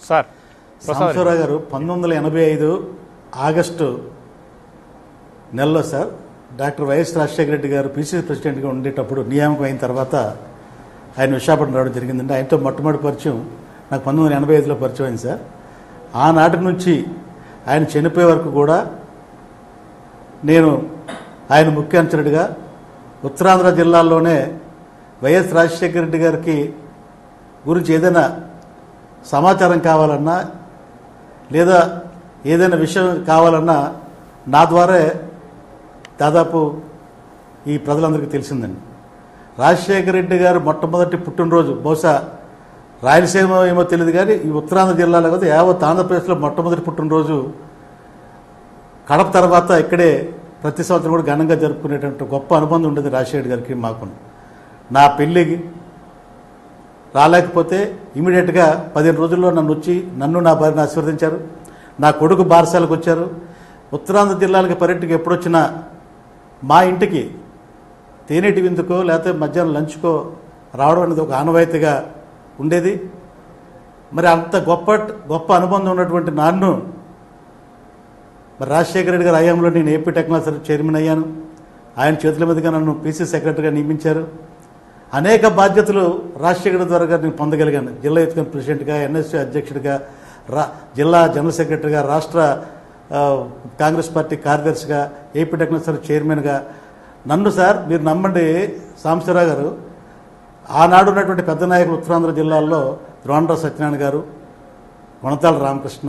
Sir Prasad Reddy. Sambasivarao గారు పంతొమ్మిది వందల ఎనభై ఐదు ఆగస్టు నెలలో sir doctor YS Rajasekhara Reddy గారు పీసీసీ ప్రెసిడెంట్గా ఉండేటప్పుడు నియామకం అయిన తర్వాత ఆయన విశాఖపట్నం రావడం జరిగిందండి ఆయనతో మొట్టమొదటి పరిచయం నాకు పంతొమ్మిది వందల ఎనభై ఐదులో పరిచయం అయింది సార్ ఆనాటి నుంచి ఆయన చనిపోయే వరకు కూడా నేను ఆయన ముఖ్య అంచరుడిగా ఉత్తరాంధ్ర జిల్లాల్లోనే వైఎస్ రాజశేఖర రెడ్డి గారికి గురించి ఏదైనా సమాచారం కావాలన్నా లేదా ఏదైనా విషయం కావాలన్నా నా ద్వారా దాదాపు ఈ ప్రజలందరికీ తెలిసిందండి రాజశేఖర రెడ్డి గారు మొట్టమొదటి పుట్టినరోజు బహుశా రాయలసీమ ఏమో తెలియదు కానీ ఈ ఉత్తరాంధ్ర జిల్లాలో కదా యావత్ ఆంధ్రప్రదేశ్లో మొట్టమొదటి పుట్టినరోజు కడప తర్వాత ఇక్కడే ప్రతి సంవత్సరం కూడా ఘనంగా జరుపుకునేటువంటి గొప్ప అనుబంధం ఉండేది రాజశేఖర్ గారికి మాకు నా పెళ్ళికి రాలేకపోతే ఇమీడియట్గా పదిహేను రోజుల్లో నన్ను వచ్చి నన్ను నా భార్యను ఆశీర్వదించారు నా కొడుకు బారసాలకు వచ్చారు ఉత్తరాంధ్ర జిల్లాలకు పర్యటనకి ఎప్పుడొచ్చినా మా ఇంటికి తేనెటి విందుకో లేకపోతే మధ్యాహ్నం లంచ్కో రావడం అనేది ఒక ఆనవాయితీగా ఉండేది మరి అంత గొప్ప గొప్ప అనుబంధం ఉన్నటువంటి నాన్ను మరి రాజశేఖర రెడ్డి గారి హయాంలో నేను ఏపీ టెక్నాలజీ చైర్మన్ అయ్యాను ఆయన చేతుల మీదుగా నన్ను పీసీ సెక్రటరీగా నియమించారు అనేక బాధ్యతలు రాజశేఖర ద్వారా గారు నేను పొందగలిగాను జిల్లా ఎత్తుకుని ప్రెసిడెంట్గా ఎన్ఎస్సీ అధ్యక్షుడిగా రా జిల్లా జనరల్ సెక్రటరీగా రాష్ట్ర ఆ, కాంగ్రెస్ పార్టీ కార్యదర్శిగా ఏపీ టెక్నాలజీ చైర్మన్గా నన్ను సార్ మీరు నమ్మండి సాంబశివరావు గారు ఆనాడు ఉన్నటువంటి పెద్ద నాయకులు ఉత్తరాంధ్ర జిల్లాల్లో ద్రోణరావు సత్యనారాయణ గారు కొనతాల రామకృష్ణ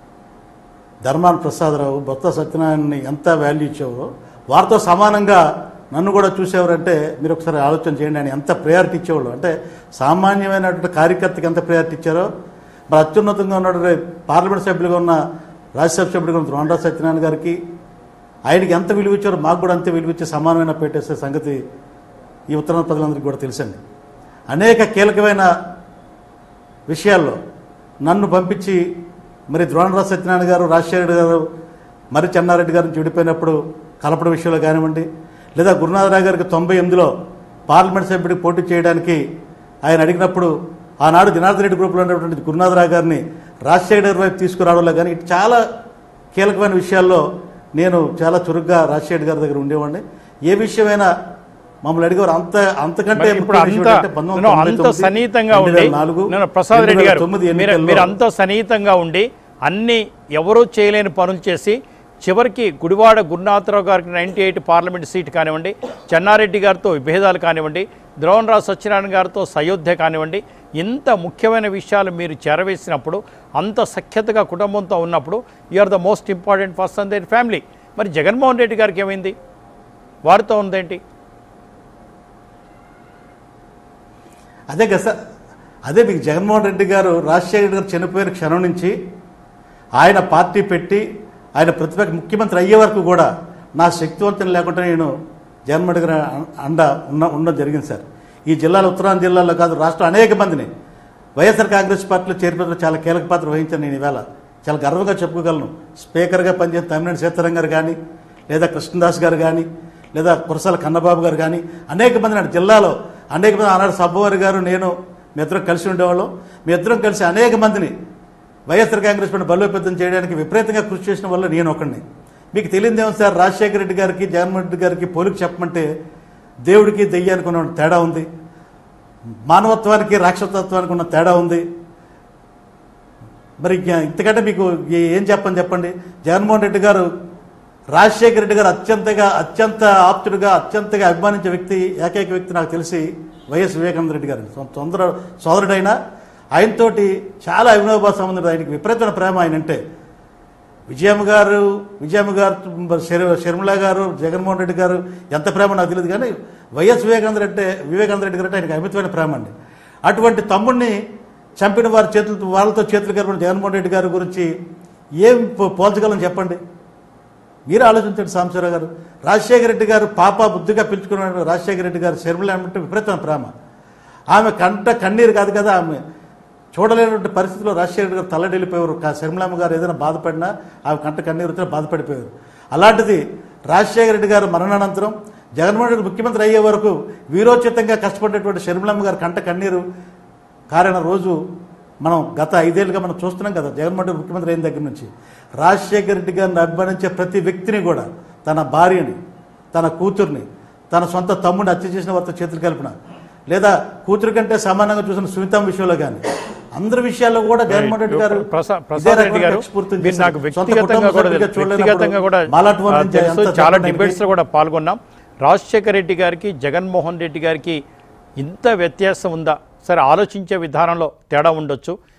ధర్మాన ప్రసాదరావు బొత్త సత్యనారాయణని ఎంత వాల్యూ ఇచ్చావో వారితో సమానంగా నన్ను కూడా చూసేవారంటే మీరు ఒకసారి ఆలోచన చేయండి ఆయన ఎంత ప్రయారిటీ ఇచ్చేవాళ్ళు అంటే సామాన్యమైనటువంటి కార్యకర్తకి ఎంత ప్రయారిటీ ఇచ్చారో మరి అత్యున్నతంగా ఉన్నటువంటి పార్లమెంట్ సభ్యులుగా ఉన్న రాజ్యసభ సభ్యులుగా ఉన్న ద్రోణరావు సత్యనారాయణ గారికి ఆయనకి ఎంత విలువ ఇచ్చారో మాకు కూడా అంతే విలువ ఇచ్చే సమానమైన పెట్టేసే సంగతి ఈ ఉత్తరాంధ్ర ప్రజలందరికీ కూడా తెలుసండి అనేక కీలకమైన విషయాల్లో నన్ను పంపించి మరి ద్రోణరాజు సత్యనారాయణ గారు రాజశేఖర గారు మరి చెన్నారెడ్డి గారిని విడిపోయినప్పుడు కలపడం విషయంలో కానివ్వండి లేదా గురునాథరావు గారికి తొంభై ఎనిమిదిలో పార్లమెంట్ సభ్యుడికి పోటీ చేయడానికి ఆయన అడిగినప్పుడు ఆనాడు జనార్దన్ రెడ్డి గ్రూప్లో ఉన్నటువంటి గురునాథరావు గారిని రాజశేఖర గారి వైపు తీసుకురావడంలో కానీ ఇటు చాలా కీలకమైన విషయాల్లో నేను చాలా చురుగ్గా రాజశేఖర్ గారి దగ్గర ఉండేవాడిని ఏ విషయమైనా మమ్మల్ని అడిగేవారు అంత అంతకంటే మరి ఇప్పుడు ముఖ్యమైన విషయం అంత ఏంటంటే పంతొమ్మిది నేను వందల అంత తొంభై తొమ్మిది, సన్నిహితంగా రెండు ఉండి వేల నాలుగు, నేను ప్రసాద్ రెడ్డి రెండు వేల గారు తొమ్మిది మీరు ఎన్నికల్లో మీరు అంత సన్నిహితంగా ఉండి అన్ని ఎవరూ చేయలేని పనులు చేసి చివరికి గుడివాడ గురునాథరావు గారికి నైంటీ ఎయిట్ పార్లమెంట్ సీట్ కానివ్వండి చెన్నారెడ్డి గారితో విభేదాలు కానివ్వండి ద్రోణరావు సత్యనారాయణ గారితో సయోధ్య కానివ్వండి ఇంత ముఖ్యమైన విషయాలు మీరు చేరవేసినప్పుడు అంత సఖ్యతగా కుటుంబంతో ఉన్నప్పుడు you are the most important person there family మరి జగన్మోహన్ రెడ్డి గారికి ఏమైంది వారితో ఉందేంటి అదే కదా సార్ అదే మీకు జగన్మోహన్ రెడ్డి గారు రాజశేఖర రెడ్డి గారు చనిపోయిన క్షణం నుంచి ఆయన పార్టీ పెట్టి ఆయన ప్రతిపక్ష ముఖ్యమంత్రి అయ్యే వరకు కూడా నా శక్తివంతం లేకుండా నేను జగన్మోహన్ రెడ్డి గారు అండ ఉన్న ఉండడం జరిగింది సార్ ఈ జిల్లాలో ఉత్తరాంధ్ర జిల్లాలో కాదు రాష్ట్రం అనేక మందిని వైఎస్ఆర్ కాంగ్రెస్ పార్టీలో చేరిపోతున్న చాలా కీలక పాత్ర వహించాను నేను ఈవేళ చాలా గర్వంగా చెప్పుకోగలను స్పీకర్గా పనిచేసిన తమ్మినేని సీతారాం గారు కానీ లేదా కృష్ణదాస్ గారు కానీ లేదా కురసాల కన్నబాబు గారు కానీ అనేక మంది నాడు జిల్లాలో అనేక మంది ఆనాడు సబ్బవారి గారు నేను మీ ఇద్దరం కలిసి ఉండేవాళ్ళం మీ ఇద్దరం కలిసి అనేక మందిని వైఎస్ఆర్ కాంగ్రెస్ పార్టీ బలోపేతం చేయడానికి విపరీతంగా కృషి చేసిన వల్ల నేను ఒకడిని మీకు తెలియదేమో సార్ రాజశేఖర రెడ్డి గారికి జగన్మోహన్ రెడ్డి గారికి పోలికి చెప్పమంటే దేవుడికి దెయ్యానికి ఉన్న తేడా ఉంది మానవత్వానికి రాక్షసత్వానికి ఉన్న తేడా ఉంది మరి ఇంక ఇంతకంటే మీకు ఏ- ఏం చెప్పని చెప్పండి జగన్మోహన్ రెడ్డి గారు రాజశేఖర రెడ్డి గారు అత్యంతగా అత్యంత ఆప్తుడిగా అత్యంతగా అభిమానించే వ్యక్తి ఏకైక వ్యక్తి నాకు తెలిసి వైఎస్ వివేకానంద రెడ్డి గారు సొ- సొంత సోదరుడైన ఆయనతోటి చాలా అవినోభావ సంబంధం ఆయనకి విపరీతమైన ప్రేమ ఆయన అంటే విజయమ్మ గారు విజయమ్మ గారు శర్- షర్మిల గారు జగన్మోహన్ రెడ్డి గారు ఎంత ప్రేమ నాకు తెలియదు కానీ వైఎస్ వివేకానంద రెడ్డి వివేకానంద రెడ్డి గారు అంటే ఆయనకి అమితమైన ప్రేమ అండి అటువంటి తమ్ముడిని చంపిన వారి చేతులతో వాళ్ళతో చేతులు కలిపిన జగన్మోహన్ రెడ్డి గారి గురించి ఏం పో- పోల్చగలం చెప్పండి మీరు ఆలోచించండి సాంబశివరావు గారు రాజశేఖర రెడ్డి గారు పాప బుద్ధిగా పిలుచుకున్న రాజశేఖర రెడ్డి గారు షర్మిల అంటే విపరీతమైన ప్రేమ ఆమె కంట కన్నీరు కాదు కదా ఆమె చూడలేనటువంటి పరిస్థితిలో రాజశేఖర రెడ్డి గారు తల్లడిల్లిపోయారు కా- షర్మిలమ్మ గారు ఏదైనా బాధపడినా ఆమె కంట కన్నీరు వచ్చినా బాధపడిపోయారు అలాంటిది రాజశేఖర రెడ్డి గారు మరణానంతరం జగన్మోహన్ రెడ్డి ముఖ్యమంత్రి అయ్యే వరకు వీరోచితంగా కష్టపడేటువంటి షర్మిలమ్మ గారు కంట కన్నీరు కారణ రోజు మనం గత ఐదేళ్ళుగా మనం చూస్తున్నాం కదా జగన్మోహన్ రెడ్డి ముఖ్యమంత్రి అయిన దగ్గర నుంచి రాజశేఖర రెడ్డి గారిని అభిమానించే ప్రతి వ్యక్తిని కూడా తన భార్యని తన కూతుర్ని తన సొంత తమ్ముడిని హత్య చేసిన వారితో చేతులు కలిపిన లేదా కూతురు కంటే సమానంగా చూసిన సునీతం విషయంలో కానీ అందరి విషయాల్లో కూడా జగన్మోహన్ రెడ్డి గారు ప్రసా- ఇదే ప్రసాద్ రెడ్డి రకమైన గారు స్ఫూర్తిని మీరు చేశారు. నాకు సొంత వ్యక్తిగతంగా కుటుంబ కూడా సభ్యుడిగా తెలుసు. చూడలేనప్పుడు వ్యక్తిగతంగా కూడా మాలాంటి వాళ్ళ ఆ, నుంచి తెలుసు. ఎంత చాలా చెప్పడానికి డిబేట్స్ లో కూడా పాల్గొన్నాం రాజశేఖర రెడ్డి గారికి జగన్మోహన్ రెడ్డి గారికి ఇంత వ్యత్యాసం ఉందా సరే ఆలోచించే విధానంలో తేడా ఉండొచ్చు